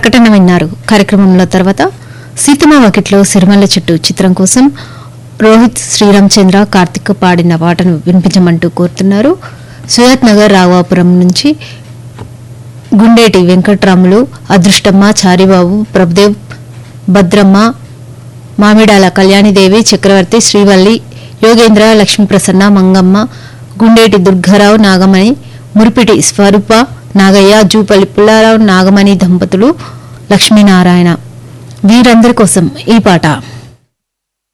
ప్రకటన విన్నారు కార్యక్రమంలో తర్వాత సీతమ్మ వాకిట్లో సిరిమల్ల చెట్టు చిత్రం కోసం రోహిత్ శ్రీరామచంద్ర కార్తిక్ పాడిన పాటను వినిపించమంటూ కోరుతున్నారు సుయాత్ నగర్ రావాపురం నుంచి గుండేటి వెంకట్రాములు అదృష్టమ్మ చారిబాబు ప్రభుదేవ్ భద్రమ్మ మామిడాల కళ్యాణిదేవి చక్రవర్తి శ్రీవల్లి యోగేంద్ర లక్ష్మీప్రసన్న మంగమ్మ గుండేటి దుర్గారావు నాగమణి మురిపిటి స్వరూప నాగయ్య జూపల్లి పుల్లారావు నాగమణి దంపతులు లక్ష్మీనారాయణ వీరందరి కోసం ఈ పాట